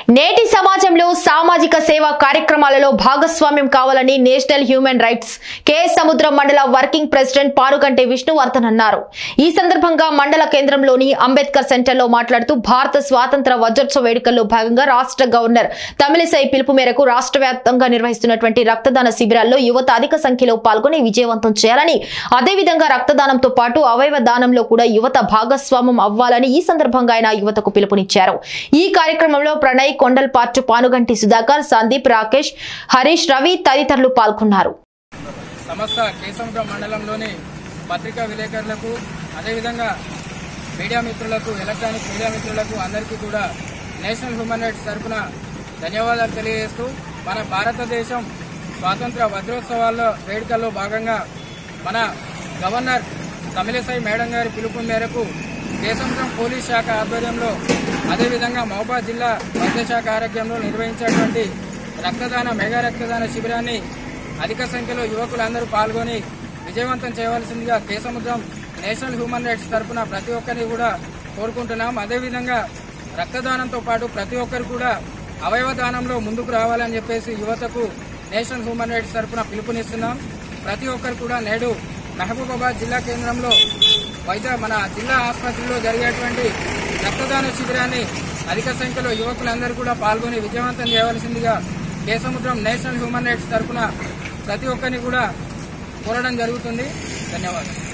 నేటి సమాజంలో సామాజిక సేవా కార్యక్రమాలలో భాగస్వామ్యం కావాలని నేషనల్ హ్యూమన్ రైట్స్ కె సముద్రం మండల వర్కింగ్ ప్రెసిడెంట్ పారుగంటి విష్ణువర్ధన్ అన్నారు ఈ సందర్భంగా మండల కేంద్రంలోని అంబేద్కర్ సెంటర్ లో మాట్లాడుతూ భారత స్వాతంత్ర వజ్రోత్సవ వేడుకల్లో భాగంగా రాష్ట్ర గవర్నర్ తమిళిసై పిలుపు మేరకు రాష్ట్ర వ్యాప్తంగా నిర్వహిస్తున్నటువంటి రక్తదాన శిబిరాల్లో యువత అధిక సంఖ్యలో పాల్గొని విజయవంతం చేయాలని అదేవిధంగా రక్తదానంతో పాటు అవయవ దానంలో కూడా యువత భాగస్వామ్యం అవ్వాలని ఈ సందర్భంగా ఆయన యువతకు పిలుపునిచ్చారు ఈ కార్యక్రమంలో ప్రణయ్ కొండల్పాట్టు పానుగంటి సుధాకర్ సందీప్ రాకేష్ హరీష్ రవి తదితరులు పాల్గొన్నారు సమస్త కేసముద్రం మండలంలోని పత్రికా విలేకరులకు అదేవిధంగా మీడియా మిత్రులకు ఎలక్ట్రానిక్ మీడియా మిత్రులకు అందరికీ కూడా నేషనల్ హ్యూమన్ రైట్స్ తరఫున ధన్యవాదాలు తెలియజేస్తూ మన భారతదేశం స్వాతంత్ర వజ్రోత్సవాల్లో వేడుకల్లో భాగంగా మన గవర్నర్ తమిళసై మేడం గారి పిలుపు మేరకు కేసముద్రం పోలీస్ శాఖ ఆధ్వర్యంలో అదేవిధంగా మహబాద్ జిల్లా వైద్య శాఖ ఆరోగ్యంలో నిర్వహించేటువంటి రక్తదాన మెగా రక్తదాన శిబిరాన్ని అధిక సంఖ్యలో యువకులందరూ పాల్గొని విజయవంతం చేయవలసిందిగా కేసముద్రం నేషనల్ హ్యూమన్ రైట్స్ తరఫున ప్రతి ఒక్కరిని కూడా కోరుకుంటున్నాం అదేవిధంగా రక్తదానంతో పాటు ప్రతి ఒక్కరు కూడా అవయవ దానంలో ముందుకు రావాలని చెప్పేసి యువతకు నేషనల్ హ్యూమన్ రైట్స్ తరఫున పిలుపునిస్తున్నాం ప్రతి ఒక్కరు కూడా నేడు మహబూబాబాద్ జిల్లా కేంద్రంలో వైద్య మన జిల్లా ఆసుపత్రిలో జరిగేటువంటి రక్తదాన శిబిరాన్ని అధిక సంఖ్యలో యువకులందరూ కూడా పాల్గొని విజయవంతం చేయవలసిందిగా కేసముద్రం నేషనల్ హ్యూమన్ రైట్స్ తరఫున ప్రతి ఒక్కరిని కూడా కోరడం జరుగుతుంది ధన్యవాదాలు